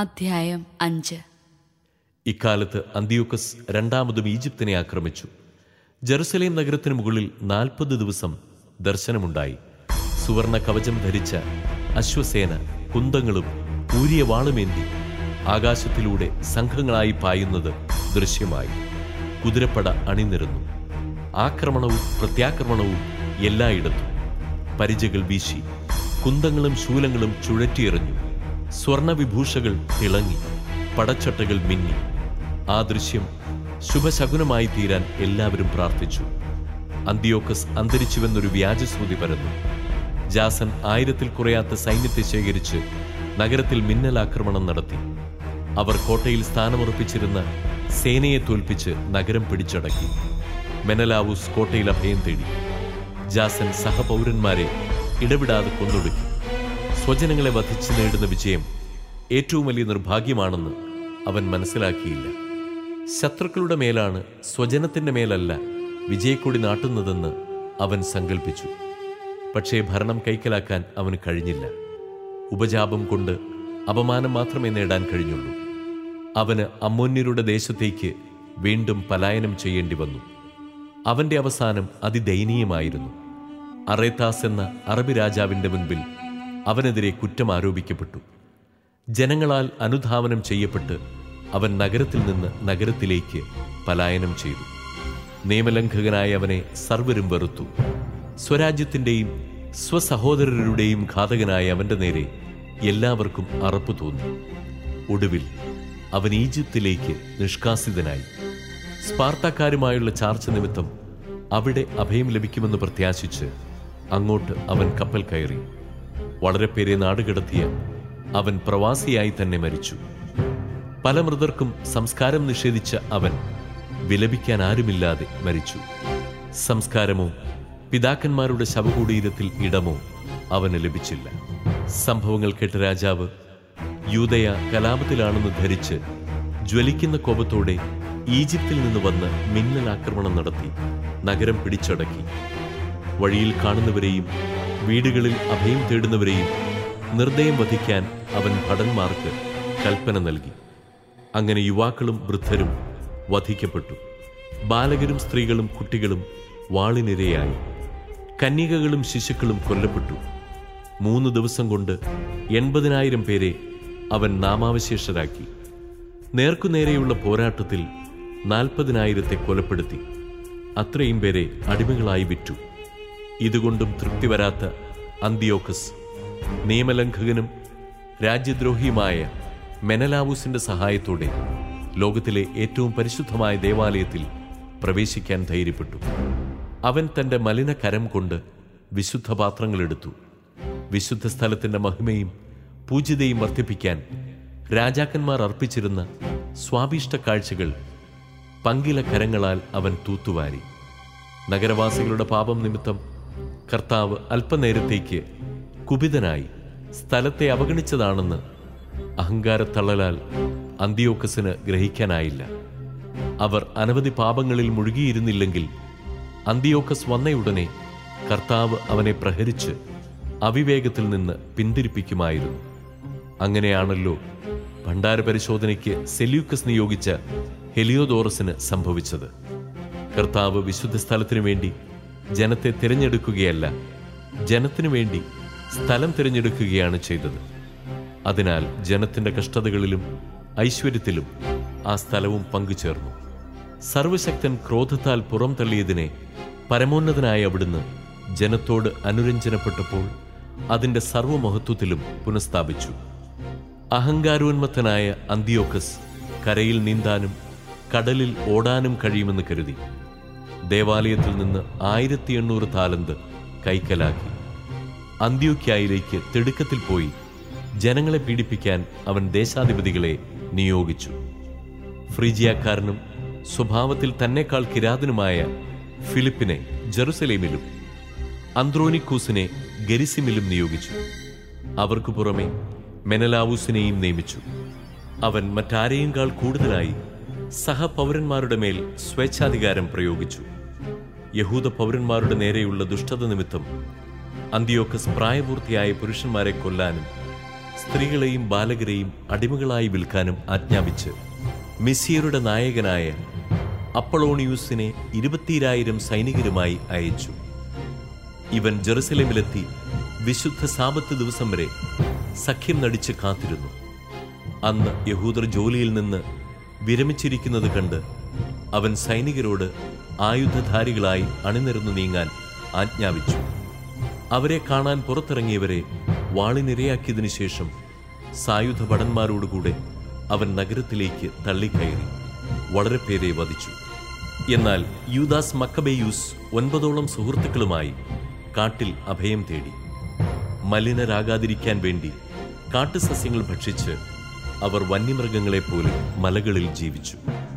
അധ്യായം അഞ്ച് ഇക്കാലത്ത് അന്തിയോക്കസ് രണ്ടാമതും ഈജിപ്തിനെ ആക്രമിച്ചു ജെറുസലേം നഗരത്തിന് മുകളിൽ നാൽപ്പത് ദിവസം ദർശനമുണ്ടായി സുവർണ കവചം ധരിച്ച അശ്വസേന കുന്തങ്ങളും ഊരിയ വാളുമേന്തി ആകാശത്തിലൂടെ സംഘങ്ങളായി പായുന്നത് ദൃശ്യമായി കുതിരപ്പട അണിനിരന്നു ആക്രമണവും പ്രത്യാക്രമണവും എല്ലായിടത്തും പരിചകൾ വീശി കുന്തങ്ങളും ശൂലങ്ങളും ചുഴറ്റിയെറിഞ്ഞു സ്വർണവിഭൂഷകൾ തിളങ്ങി പടച്ചട്ടകൾ മിന്നി ആ ദൃശ്യം ശുഭശകുനമായി തീരാൻ എല്ലാവരും പ്രാർത്ഥിച്ചു അന്തിയോക്കസ് അന്തരിച്ചുവെന്നൊരു വ്യാജശ്രുതി പരന്നു ജാസൻ ആയിരത്തിൽ കുറയാത്ത സൈന്യത്തെ ശേഖരിച്ച് നഗരത്തിൽ മിന്നലാക്രമണം നടത്തി അവർ കോട്ടയിൽ സ്ഥാനമുറപ്പിച്ചിരുന്ന സേനയെ തോൽപ്പിച്ച് നഗരം പിടിച്ചടക്കി മെനലാവൂസ് കോട്ടയിൽ അഭയം തേടി ജാസൻ സഹപൗരന്മാരെ ഇടവിടാതെ കൊന്നൊടുക്കി സ്വജനങ്ങളെ വധിച്ച് നേടുന്ന വിജയം ഏറ്റവും വലിയ നിർഭാഗ്യമാണെന്ന് അവൻ മനസ്സിലാക്കിയില്ല ശത്രുക്കളുടെ മേലാണ് സ്വജനത്തിന്റെ മേലല്ല വിജയക്കൊടി നാട്ടുന്നതെന്ന് അവൻ സങ്കൽപ്പിച്ചു പക്ഷേ ഭരണം കൈക്കലാക്കാൻ അവന് കഴിഞ്ഞില്ല ഉപജാപം കൊണ്ട് അപമാനം മാത്രമേ നേടാൻ കഴിഞ്ഞുള്ളൂ അവന് അമ്മോന്യരുടെ ദേശത്തേക്ക് വീണ്ടും പലായനം ചെയ്യേണ്ടി വന്നു അവന്റെ അവസാനം അതിദയനീയമായിരുന്നു അറേത്താസ് എന്ന അറബി രാജാവിന്റെ മുൻപിൽ അവനെതിരെ കുറ്റം ആരോപിക്കപ്പെട്ടു ജനങ്ങളാൽ അനുധാവനം ചെയ്യപ്പെട്ട് അവൻ നഗരത്തിൽ നിന്ന് നഗരത്തിലേക്ക് പലായനം ചെയ്തു നിയമലംഘകനായ അവനെ സർവരും വെറുത്തു സ്വരാജ്യത്തിന്റെയും സ്വസഹോദരരുടെയും ഘാതകനായ അവന്റെ നേരെ എല്ലാവർക്കും അറപ്പു തോന്നി ഒടുവിൽ അവൻ ഈജിപ്തിലേക്ക് നിഷ്കാസിതനായി സ്പാർത്താക്കാരുമായുള്ള ചാർച്ച നിമിത്തം അവിടെ അഭയം ലഭിക്കുമെന്ന് പ്രത്യാശിച്ച് അങ്ങോട്ട് അവൻ കപ്പൽ കയറി വളരെ പേരെ നാടുകടത്തിയ അവൻ പ്രവാസിയായി തന്നെ മരിച്ചു പല മൃതർക്കും സംസ്കാരം നിഷേധിച്ച അവൻ വിലപിക്കാൻ ആരുമില്ലാതെ മരിച്ചു സംസ്കാരമോ പിതാക്കന്മാരുടെ ശവകുടീരത്തിൽ ഇടമോ അവന് ലഭിച്ചില്ല സംഭവങ്ങൾ കേട്ട രാജാവ് യൂതയ കലാപത്തിലാണെന്ന് ധരിച്ച് ജ്വലിക്കുന്ന കോപത്തോടെ ഈജിപ്തിൽ നിന്ന് വന്ന് മിന്നൽ ആക്രമണം നടത്തി നഗരം പിടിച്ചടക്കി വഴിയിൽ കാണുന്നവരെയും വീടുകളിൽ അഭയം തേടുന്നവരെയും നിർദ്ദയം വധിക്കാൻ അവൻ ഭടന്മാർക്ക് കൽപ്പന നൽകി അങ്ങനെ യുവാക്കളും വൃദ്ധരും വധിക്കപ്പെട്ടു ബാലകരും സ്ത്രീകളും കുട്ടികളും വാളിനിരയായി കന്യകകളും ശിശുക്കളും കൊല്ലപ്പെട്ടു മൂന്ന് ദിവസം കൊണ്ട് എൺപതിനായിരം പേരെ അവൻ നാമാവശേഷരാക്കി നേർക്കുനേരെയുള്ള പോരാട്ടത്തിൽ നാൽപ്പതിനായിരത്തെ കൊലപ്പെടുത്തി അത്രയും പേരെ അടിമകളായി വിറ്റു ഇതുകൊണ്ടും തൃപ്തി വരാത്ത അന്തിയോക്കസ് നിയമലംഘകനും രാജ്യദ്രോഹിയുമായ മെനലാവൂസിന്റെ സഹായത്തോടെ ലോകത്തിലെ ഏറ്റവും പരിശുദ്ധമായ ദേവാലയത്തിൽ പ്രവേശിക്കാൻ ധൈര്യപ്പെട്ടു അവൻ തന്റെ മലിന കരം കൊണ്ട് വിശുദ്ധ പാത്രങ്ങളെടുത്തു വിശുദ്ധ സ്ഥലത്തിന്റെ മഹിമയും പൂജിതയും വർദ്ധിപ്പിക്കാൻ രാജാക്കന്മാർ അർപ്പിച്ചിരുന്ന സ്വാഭീഷ്ട കാഴ്ചകൾ പങ്കില കരങ്ങളാൽ അവൻ തൂത്തുവാരി നഗരവാസികളുടെ പാപം നിമിത്തം കർത്താവ് അല്പനേരത്തേക്ക് കുപിതനായി സ്ഥലത്തെ അവഗണിച്ചതാണെന്ന് അഹങ്കാരത്തള്ളലാൽ അന്തിയോക്കസിന് ഗ്രഹിക്കാനായില്ല അവർ അനവധി പാപങ്ങളിൽ മുഴുകിയിരുന്നില്ലെങ്കിൽ അന്തിയോക്കസ് വന്നയുടനെ കർത്താവ് അവനെ പ്രഹരിച്ച് അവിവേകത്തിൽ നിന്ന് പിന്തിരിപ്പിക്കുമായിരുന്നു അങ്ങനെയാണല്ലോ ഭണ്ഡാര പരിശോധനയ്ക്ക് സെല്യൂക്കസ് നിയോഗിച്ച ഹെലിയോദോറസിന് സംഭവിച്ചത് കർത്താവ് വിശുദ്ധ സ്ഥലത്തിനു വേണ്ടി ജനത്തെ തിരഞ്ഞെടുക്കുകയല്ല ജനത്തിനു വേണ്ടി സ്ഥലം തിരഞ്ഞെടുക്കുകയാണ് ചെയ്തത് അതിനാൽ ജനത്തിന്റെ കഷ്ടതകളിലും ഐശ്വര്യത്തിലും ആ സ്ഥലവും പങ്കുചേർന്നു സർവശക്തൻ ക്രോധത്താൽ പുറം തള്ളിയതിനെ പരമോന്നതനായ അവിടുന്ന് ജനത്തോട് അനുരഞ്ജനപ്പെട്ടപ്പോൾ അതിന്റെ സർവമഹത്വത്തിലും പുനഃസ്ഥാപിച്ചു അഹങ്കാരോന്മത്തനായ അന്തിയോക്കസ് കരയിൽ നീന്താനും കടലിൽ ഓടാനും കഴിയുമെന്ന് കരുതി ദേവാലയത്തിൽ നിന്ന് ആയിരത്തി എണ്ണൂറ് താലന്ത് കൈക്കലാക്കി അന്ത്യോക്യായിലേക്ക് തിടുക്കത്തിൽ പോയി ജനങ്ങളെ പീഡിപ്പിക്കാൻ അവൻ ദേശാധിപതികളെ നിയോഗിച്ചു ഫ്രീജിയക്കാരനും സ്വഭാവത്തിൽ തന്നെക്കാൾ കിരാതനുമായ ഫിലിപ്പിനെ ജെറുസലേമിലും അന്ത്രോനിക്കൂസിനെ ഗരിസിമിലും നിയോഗിച്ചു അവർക്കു പുറമെ മെനലാവൂസിനെയും നിയമിച്ചു അവൻ മറ്റാരെയുംകാൾ കൂടുതലായി സഹപൗരന്മാരുടെ മേൽ സ്വേച്ഛാധികാരം പ്രയോഗിച്ചു യഹൂദ പൗരന്മാരുടെ നേരെയുള്ള ദുഷ്ടത നിമിത്തം അന്തിയോക്കസ് പ്രായപൂർത്തിയായ പുരുഷന്മാരെ കൊല്ലാനും സ്ത്രീകളെയും ബാലകരെയും അടിമകളായി വിൽക്കാനും ആജ്ഞാപിച്ച് മിസിയരുടെ നായകനായ അപ്പളോണിയൂസിനെ ഇരുപത്തിരായിരം സൈനികരുമായി അയച്ചു ഇവൻ ജെറുസലേമിലെത്തി വിശുദ്ധ സാപത്ത് ദിവസം വരെ സഖ്യം നടിച്ച് കാത്തിരുന്നു അന്ന് യഹൂദർ ജോലിയിൽ നിന്ന് വിരമിച്ചിരിക്കുന്നത് കണ്ട് അവൻ സൈനികരോട് ആയുധധാരികളായി അണിനിരന്നു നീങ്ങാൻ ആജ്ഞാപിച്ചു അവരെ കാണാൻ പുറത്തിറങ്ങിയവരെ വാളിനിരയാക്കിയതിനു ശേഷം സായുധ ഭടന്മാരോടുകൂടെ അവൻ നഗരത്തിലേക്ക് തള്ളിക്കയറി വളരെ പേരെ വധിച്ചു എന്നാൽ യൂദാസ് മക്കബേയൂസ് ഒൻപതോളം സുഹൃത്തുക്കളുമായി കാട്ടിൽ അഭയം തേടി മലിനരാകാതിരിക്കാൻ വേണ്ടി കാട്ടുസസ്യങ്ങൾ ഭക്ഷിച്ച് അവർ വന്യമൃഗങ്ങളെപ്പോലെ മലകളിൽ ജീവിച്ചു